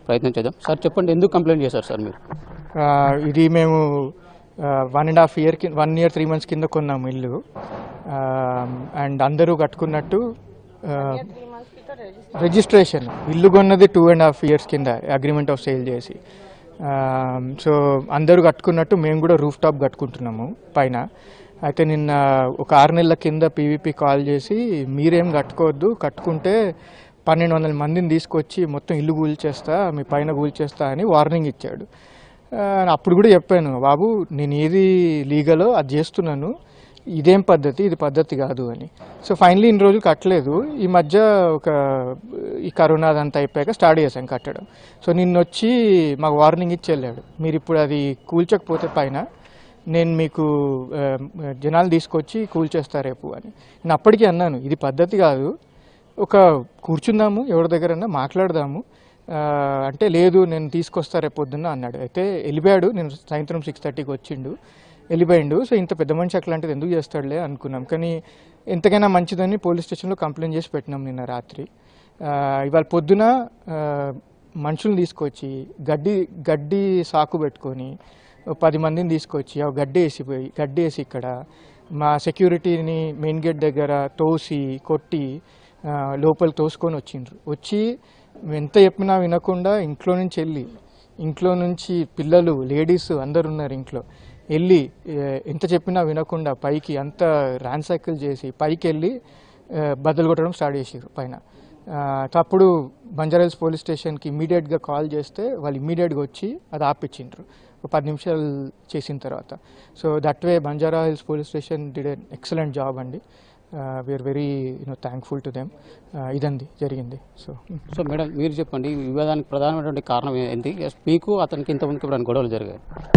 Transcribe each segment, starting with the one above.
ప్రయత్నం చేద్దాం సార్ చెప్పండి ఎందుకు కంప్లైంట్ చేశారు సార్ మీరు ఆ, ఇది మేము వన్ అండ్ హాఫ్ ఇయర్ కి వన్ ఇయర్ త్రీ మంత్స్ కింద కొన్నాము ఇల్లు అండ్ అందరూ కట్టుకున్నట్టు రిజిస్ట్రేషన్ ఇల్లు కొన్నది టూ అండ్ హాఫ్ ఇయర్స్ కింద అగ్రిమెంట్ ఆఫ్ సేల్ చేసి సో అందరూ కట్టుకున్నట్టు మేము కూడా రూఫ్ టాప్ కట్టుకుంటున్నాము పైన అయితే నిన్న ఒక ఆరు నెలల కింద పీవీపీ కాల్ చేసి మీరేం కట్టుకోవద్దు కట్టుకుంటే పన్నెండు వందల మందిని తీసుకొచ్చి మొత్తం ఇల్లు కూల్చేస్తా మీ పైన కూల్చేస్తా అని వార్నింగ్ ఇచ్చాడు ఆ, అప్పుడు కూడా చెప్పాను బాబు నేను ఏది లీగలో అది చేస్తున్నాను ఇదేం పద్ధతి ఇది పద్ధతి కాదు అని సో ఫైనలీ ఇన్ని రోజులు కట్టలేదు ఈ మధ్య ఒక ఈ కరోనా అదంతా అయిపోయాక స్టార్ట్ చేశాం కట్టడం సో నిన్న వచ్చి మాకు వార్నింగ్ ఇచ్చి వెళ్ళాడు మీరు ఇప్పుడు అది కూల్చకపోతే పైన నేను మీకు ఆ, జనాలు తీసుకొచ్చి కూల్చేస్తా రేపు అని నేను అప్పటికీ అన్నాను ఇది పద్ధతి కాదు ఒక కూర్చుందాము ఎవరి దగ్గరన్నా మాట్లాడదాము ఆ, అంటే లేదు నేను తీసుకొస్తా రేపు పొద్దున్న అన్నాడు అయితే వెళ్ళిపోయాడు నేను సాయంత్రం సిక్స్ థర్టీకి వచ్చిండు వెళ్ళిపోయిండు సో ఇంత పెద్ద మనిషి అట్లాంటిది ఎందుకు చేస్తాడులే అనుకున్నాం కానీ ఎంతకైనా మంచిదని పోలీస్ స్టేషన్లో కంప్లైంట్ చేసి పెట్టినాం నిన్న రాత్రి ఆ, ఇవాళ పొద్దున ఆ, మనుషుల్ని తీసుకొచ్చి గడ్డి గడ్డి సాకు పెట్టుకొని ఓ పది మందిని తీసుకొచ్చి ఆ గడ్డి వేసిపోయి గడ్డి వేసి ఇక్కడ మా సెక్యూరిటీని మెయిన్ గేట్ దగ్గర తోసి కొట్టి ఆ, లోపలికి తోసుకొని వచ్చిండ్రు వచ్చి ఎంత చెప్పినా వినకుండా ఇంట్లో నుంచి వెళ్ళి ఇంట్లో నుంచి పిల్లలు లేడీస్ అందరు ఉన్నారు ఇంట్లో వెళ్ళి ఏ, ఎంత చెప్పినా వినకుండా పైకి అంత ర్యాన్సైకిల్ చేసి పైకి వెళ్ళి ఆ, బద్దలు కొట్టడం స్టార్ట్ చేసారు పైన ఆ, అప్పుడు బంజారాహిల్స్ పోలీస్ స్టేషన్కి ఇమీడియట్గా కాల్ చేస్తే వాళ్ళు ఇమీడియట్గా వచ్చి అది ఆపిచ్చిండ్రు ఒక పది నిమిషాలు చేసిన తర్వాత so that way Banjara Hills police station did an excellent job అండి we're very you know thankful to them ఇదండి జరిగింది సో సో మేడం మీరు చెప్పండి ఈ వివాదానికి ప్రధానమైనటువంటి కారణం ఏంటి మీకు అతనికి ఇంతమందికి ఇప్పుడు గొడవలు జరిగాయి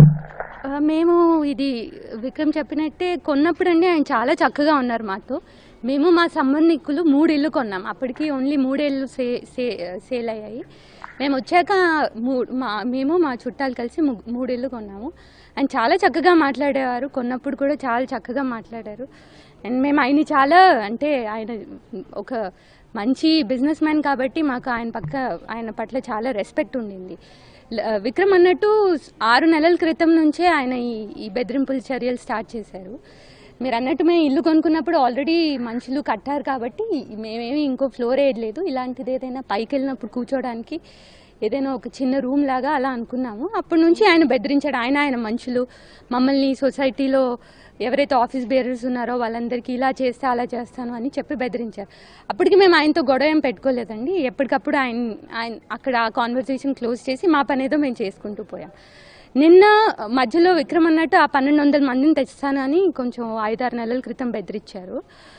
ఆ, మేము ఇది విక్రమ్ చెప్పినట్టే కొన్నప్పుడు అండి ఆయన చాలా చక్కగా ఉన్నారు మాతో మేము మా సంబంధికులు మూడు ఇల్లు కొన్నాం అప్పటికి ఓన్లీ మూడేళ్ళు సే సే సేల్ అయ్యాయి మేము వచ్చాక మూ మా మేము మా చుట్టాలు కలిసి ము- మూడు ఇల్లు కొన్నాము ఆయన చాలా చక్కగా మాట్లాడేవారు కొన్నప్పుడు కూడా చాలా చక్కగా మాట్లాడారు అండ్ మేము ఆయన చాలా అంటే ఆయన ఒక మంచి బిజినెస్ మ్యాన్ కాబట్టి మాకు ఆయన పక్క ఆయన పట్ల చాలా రెస్పెక్ట్ ఉండింది ల- విక్రమ్ అన్నట్టు ఆరు నెలల క్రితం నుంచే ఆయన ఈ ఈ బెదిరింపుల చర్యలు స్టార్ట్ చేశారు మీరు అన్నట్టు మేము ఇల్లు కొనుక్కున్నప్పుడు ఆల్రెడీ మనుషులు కట్టారు కాబట్టి మేమేమి ఇంకో ఫ్లోర్ వేయలేదు ఇలాంటిది ఏదైనా పైకి వెళ్ళినప్పుడు కూర్చోడానికి ఏదైనా ఒక చిన్న రూమ్ లాగా అలా అనుకున్నాము అప్పటి నుంచి ఆయన బెదిరించాడు ఆయన ఆయన మనుషులు మమ్మల్ని సొసైటీలో ఎవరైతే ఆఫీస్ బేరర్స్ ఉన్నారో వాళ్ళందరికీ ఇలా చేస్తే అలా చేస్తాను అని చెప్పి బెదిరించారు అప్పటికి మేము ఆయనతో గొడవ ఏం పెట్టుకోలేదండి ఎప్పటికప్పుడు ఆయన ఆయన అక్కడ ఆ కాన్వర్సేషన్ క్లోజ్ చేసి మా పని ఏదో మేము చేసుకుంటూ పోయాం నిన్న మధ్యలో విక్రమ్ అన్నట్టు ఆ పన్నెండు వందల మందిని తెస్తాను అని కొంచెం ఐదారు నెలల క్రితం బెదిరించారు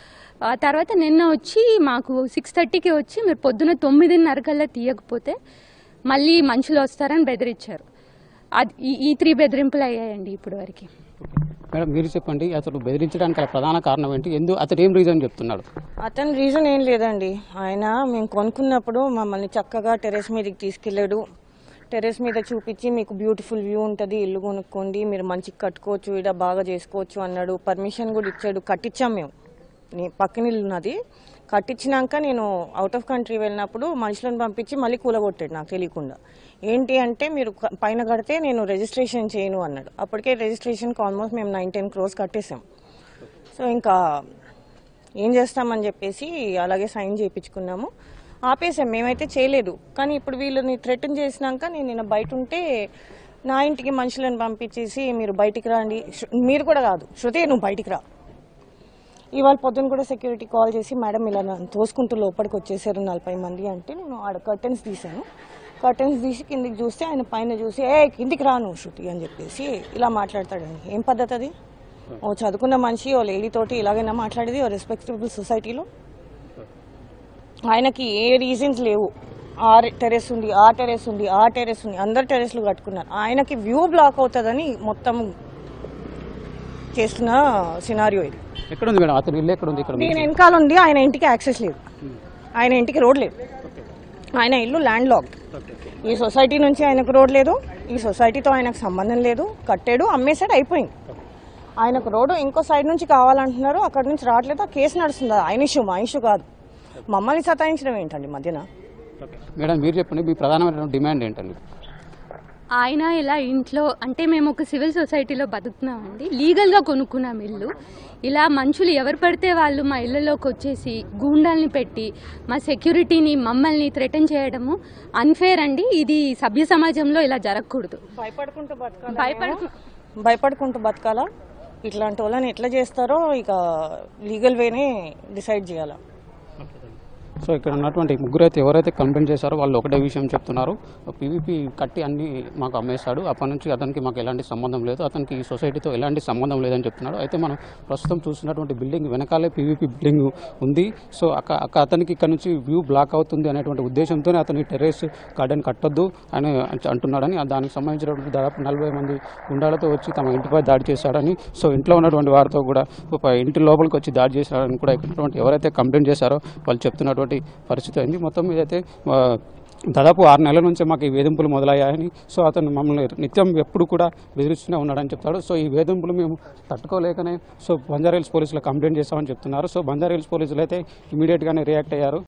ఆ తర్వాత నిన్న వచ్చి మాకు సిక్స్ థర్టీకి వచ్చి మీరు పొద్దున తొమ్మిదిన్నర కల్లా తీయకపోతే మళ్ళీ మనుషులు వస్తారని బెదిరించారు అది ఈ- ఈ త్రీ బెదిరింపులు అయ్యాయండి ఇప్పటి వరకు మేడం మీరు చెప్పండి అసలు బెదిరించడానికి గల ప్రధాన కారణం ఏంటి ఎందుకు అతను ఏం రీజన్ చెప్తున్నాడు అతని రీజన్ ఏం లేదండి ఆయన మేము కొనుక్కున్నప్పుడు మమ్మల్ని చక్కగా టెరెస్ మీదకి తీసుకెళ్ళాడు టెరెస్ మీద చూపించి మీకు బ్యూటిఫుల్ వ్యూ ఉంటుంది ఇల్లు కొనుక్కోండి మీరు మంచిగా కట్టుకోవచ్చు ఇక్కడ బాగా చేసుకోవచ్చు అన్నాడు పర్మిషన్ కూడా ఇచ్చాడు కట్టించాం మేము నీ పక్కన ఇల్లు ఉన్నది కట్టించినాక నేను అవుట్ ఆఫ్ కంట్రీ వెళ్ళినప్పుడు మనుషులను పంపించి మళ్ళీ కూలగొట్టాడు నాకు తెలియకుండా ఏంటి అంటే మీరు క- పైన కడితే నేను రిజిస్ట్రేషన్ చేయను అన్నాడు అప్పటికే రిజిస్ట్రేషన్కి ఆల్మోస్ట్ మేము నైన్ టెన్ క్రోర్స్ కట్టేసాం సో ఇంకా ఏం చేస్తామని చెప్పేసి అలాగే సైన్ చేయించుకున్నాము ఆపేసాం మేమైతే చేయలేదు కానీ ఇప్పుడు వీళ్ళని థ్రెటన్ చేసినాక నేను నిన్న బయట ఉంటే నా ఇంటికి మనుషులను పంపించేసి మీరు బయటికి రండి శృ- మీరు కూడా కాదు శృతి నువ్వు బయటికి రా ఇవాళ పొద్దున్న కూడా సెక్యూరిటీ కాల్ చేసి మేడం ఇలా నన్ను తోసుకుంటూ లోపలికి వచ్చేసారు నలభై మంది అంటే నేను ఆడ కర్టెన్స్ తీశాను కర్టెన్స్ తీసి కిందికి చూస్తే ఆయన పైన చూసి ఏ కిందికి రాను శృతి అని చెప్పేసి ఇలా మాట్లాడతాడండి ఏం పద్ధతి అది ఓ చదువుకున్న మనిషి ఓ లేడీ తోటి ఇలాగైనా మాట్లాడేది ఓ రెస్పెక్టబుల్ సొసైటీలో ఆయనకి ఏ రీజన్స్ లేవు ఆ టెరెస్ ఉంది ఆ టెరెస్ ఉంది ఆ టెరెస్ ఉంది అందరు టెరెస్లు కట్టుకున్నారు ఆయనకి వ్యూ బ్లాక్ అవుతుందని మొత్తం చేస్తున్న సినారియో ఇది ఎక్కడ ఉంది మేడం అతను ఇల్లు ఎక్కడ ఉంది ఇక్కడ దీని వెనకాల ఉంది ఆయన ఇంటికి యాక్సెస్ లేదు ఆయన ఇంటికి రోడ్ లేదు ఆయన ఇల్లు ల్యాండ్ లాక్ ఈ సొసైటీ నుంచి ఆయనకు రోడ్ లేదు ఈ సొసైటీతో ఆయనకు సంబంధం లేదు కట్టాడు అమ్మేసాడు అయిపోయింది ఆయనకు రోడ్డు ఇంకో సైడ్ నుంచి కావాలంటున్నారు అక్కడ నుంచి రావట్లేదు ఆ కేసు నడుస్తుంది ఆయన ఇష్యూ మా ఇష్యూ కాదు మమ్మల్ని సతాయించడం ఏంటండి మధ్యన మేడం మీరు చెప్పండి మీ ప్రధానమైనటువంటి డిమాండ్ ఏంటండి ఆయన ఇలా ఇంట్లో అంటే మేము ఒక సివిల్ సొసైటీలో బతుకుతున్నామండి లీగల్గా కొనుక్కున్నాం ఇల్లు ఇలా మనుషులు ఎవరు పడితే వాళ్ళు మా ఇళ్ళలోకి వచ్చేసి గూండాల్ని పెట్టి మా సెక్యూరిటీని మమ్మల్ని థ్రెటన్ చేయడము అన్ఫేర్ అండి ఇది సభ్య సమాజంలో ఇలా జరగకూడదు భయపడుకుంటూ బతకాలా భయపడుకు భయపడుకుంటూ బతకాలా ఇట్లాంటి వాళ్ళని ఎట్లా చేస్తారో ఇక లీగల్ వేనే డిసైడ్ చేయాలా సో ఇక్కడ ఉన్నటువంటి ముగ్గురు అయితే ఎవరైతే కంప్లైంట్ చేశారో వాళ్ళు ఒకటే విషయం చెప్తున్నారు పీవీపీ కట్టి అన్ని మాకు అమ్మేశాడు అప్పటి నుంచి అతనికి మాకు ఎలాంటి సంబంధం లేదు అతనికి ఈ సొసైటీతో ఎలాంటి సంబంధం లేదని చెప్తున్నాడు అయితే మనం ప్రస్తుతం చూస్తున్నటువంటి బిల్డింగ్ వెనకాలే పీవీపీ బిల్డింగ్ ఉంది సో అక్క అక్క అతనికి ఇక్కడ నుంచి వ్యూ బ్లాక్ అవుతుంది అనేటువంటి ఉద్దేశంతోనే అతని టెర్రస్ గార్డెన్ కట్టొద్దు అని అంటున్నాడని దానికి సంబంధించినటువంటి దాదాపు నలభై మంది గుండాలతో వచ్చి తమ ఇంటిపై దాడి చేశాడని సో ఇంట్లో ఉన్నటువంటి వారితో కూడా ఒక ఇంటి లోపలికి వచ్చి దాడి చేశాడని కూడా ఇక్కడ ఉన్నటువంటి ఎవరైతే కంప్లైంట్ చేశారో వాళ్ళు చెప్తున్నటువంటి పరిస్థితి అయింది మొత్తం మీద అయితే ఆ, దాదాపు ఆరు నెలల నుంచి మాకు ఈ వేధింపులు మొదలయ్యాయని సో అతను మమ్మల్ని నిత్యం ఎప్పుడు కూడా బెదిరిస్తూనే ఉన్నాడని చెప్తాడు సో ఈ వేధింపులు మేము తట్టుకోలేకనే సో బంజారా హిల్స్ పోలీసులు కంప్లైంట్ చేస్తామని చెప్తున్నారు సో బంజారా హిల్స్ పోలీసులు అయితే ఇమీడియట్గానే రియాక్ట్ అయ్యారు